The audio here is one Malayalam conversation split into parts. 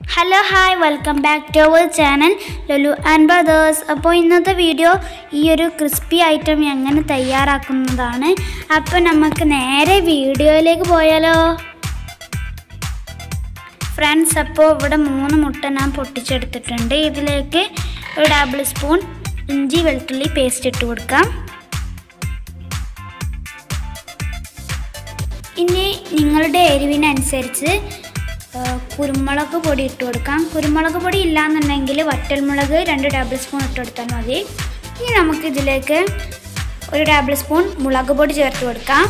hello hi welcome back to our channel Lulu and brothers അപ്പോൾ ഇന്നത്തെ വീഡിയോ ഈ ഒരു ക്രിസ്പി ഐറ്റം എങ്ങനെ തയ്യാറാക്കുന്നതാണ് അപ്പോൾ നമുക്ക് നേരെ വീഡിയോയിലേക്ക് പോയാലോ ഫ്രണ്ട്സ് അപ്പോൾ ഇവിടെ മൂന്ന് മുട്ട ഞാൻ പൊട്ടിച്ചെടുത്തിട്ടുണ്ട് ഇതിലേക്ക് ഒരു ഡബിൾ സ്പൂൺ ഇഞ്ചി വെളുത്തുള്ളി പേസ്റ്റ് ഇട്ട് കൊടുക്കാം ഇനി നിങ്ങളുടെ എരിവിനനുസരിച്ച് ആ, കുരുമുളക് പൊടി ഇട്ട് കൊടുക്കാം കുരുമുളക് പൊടി ഇല്ലാന്നുണ്ടെങ്കിൽ വറ്റൽമുളക് രണ്ട് ടേബിൾ സ്പൂൺ ഇട്ട് കൊടുത്താൽ മതി ഇനി നമുക്ക് ഇതിലേക്ക് ഒരു ടേബിൾ സ്പൂൺ മുളക് പൊടി ചേർത്ത് കൊടുക്കാം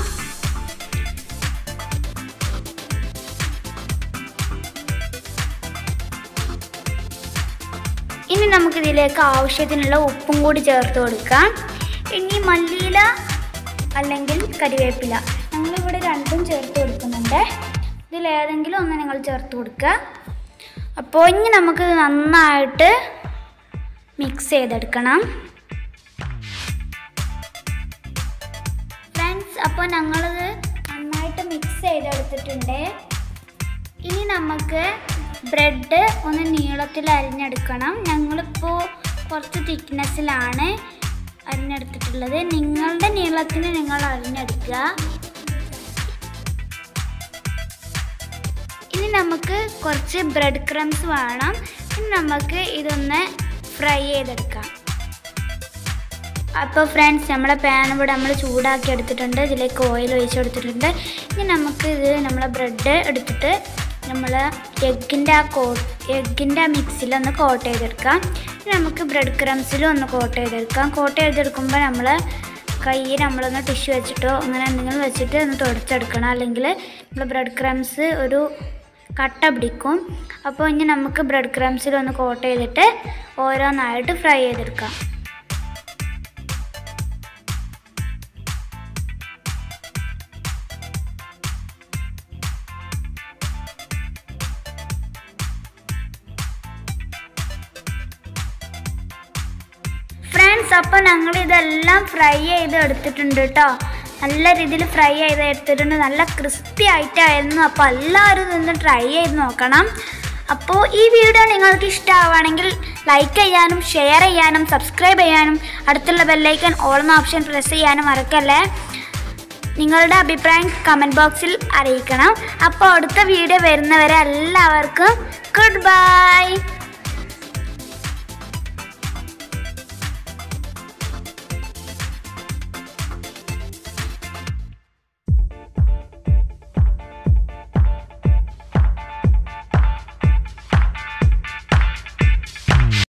ഇനി നമുക്ക് ഇതിലേക്ക് ആവശ്യത്തിനുള്ള ഉപ്പും കൂടി ചേർത്ത് കൊടുക്കാം ഇനി മല്ലിയില അല്ലെങ്കിൽ കരിവേപ്പില ഞങ്ങളിവിടെ രണ്ടും ചേർത്ത് കൊടുക്കുന്നുണ്ട് ഇതിലേതെങ്കിലും ഒന്ന് നിങ്ങൾ ചേർത്ത് കൊടുക്കുക അപ്പോൾ ഇനി നമുക്ക് നന്നായിട്ട് മിക്സ് ചെയ്തെടുക്കണം ഫ്രണ്ട്സ് അപ്പോൾ ഞങ്ങളിത് നന്നായിട്ട് മിക്സ് ചെയ്തെടുത്തിട്ടുണ്ട് ഇനി നമുക്ക് ബ്രെഡ് ഒന്ന് നീളത്തിൽ അരിഞ്ഞെടുക്കണം ഞങ്ങളിപ്പോൾ കുറച്ച് തിക്നെസ്സിലാണ് അരിഞ്ഞെടുത്തിട്ടുള്ളത് നിങ്ങളുടെ നീളത്തിന് നിങ്ങൾ അരിഞ്ഞെടുക്കുക ഇനി നമുക്ക് കുറച്ച് ബ്രെഡ് ക്രംസ് വേണം ഇനി നമുക്ക് ഇതൊന്ന് ഫ്രൈ ചെയ്തെടുക്കാം അപ്പോൾ ഫ്രണ്ട്സ് നമ്മുടെ പാൻ ഇവിടെ നമ്മൾ ചൂടാക്കി എടുത്തിട്ടുണ്ട് ഇതിലേക്ക് ഓയിൽ ഒഴിച്ച് കൊടുത്തിട്ടുണ്ട് ഇനി നമുക്ക് ഇത് നമ്മളെ ബ്രെഡ് എടുത്തിട്ട് നമ്മൾ എഗ്ഗിൻ്റെ ആ കോ എഗ്ഗിൻ്റെ ആ മിക്സിൽ ഒന്ന് കോട്ട് ചെയ്തെടുക്കാം ഇനി നമുക്ക് ബ്രെഡ് ക്രംസിലും ഒന്ന് കോട്ട് ചെയ്തെടുക്കാം കോട്ട് ചെയ്തെടുക്കുമ്പോൾ നമ്മൾ കൈ നമ്മളൊന്ന് ടിഷ്യൂ വെച്ചിട്ടോ അങ്ങനെ എന്തെങ്കിലും വെച്ചിട്ട് ഒന്ന് തുടച്ചെടുക്കണം അല്ലെങ്കിൽ നമ്മൾ ബ്രെഡ് ക്രംസ് ഒരു കട്ട പിടിക്കും അപ്പോൾ ഇനി നമുക്ക് ബ്രെഡ് ക്രംസിൽ ഒന്ന് കോട്ട് ചെയ്തിട്ട് ഓരോന്നായിട്ട് ഫ്രൈ ചെയ്തെടുക്കാം ഫ്രണ്ട്സ് അപ്പോൾ ഞങ്ങൾ ഇതെല്ലാം ഫ്രൈ ചെയ്ത് എടുത്തിട്ടുണ്ട് കേട്ടോ നല്ല രീതിയിൽ ഫ്രൈ ചെയ്ത് എടുത്തിട്ടുണ്ട് നല്ല ക്രിസ്പി ആയിട്ടായിരുന്നു അപ്പോൾ എല്ലാവരും ഇതൊന്ന് ട്രൈ ചെയ്ത് നോക്കണം അപ്പോൾ ഈ വീഡിയോ നിങ്ങൾക്ക് ഇഷ്ടമാവുകയാണെങ്കിൽ ലൈക്ക് ചെയ്യാനും ഷെയർ ചെയ്യാനും സബ്സ്ക്രൈബ് ചെയ്യാനും അടുത്തുള്ള ബെല്ലൈക്കൻ ഓൾ എന്ന ഓപ്ഷൻ പ്രസ് ചെയ്യാനും മറക്കല്ലേ നിങ്ങളുടെ അഭിപ്രായം കമൻറ്റ് ബോക്സിൽ അറിയിക്കണം അപ്പോൾ അടുത്ത വീഡിയോ വരുന്നവരെ എല്ലാവർക്കും ഗുഡ് ബൈ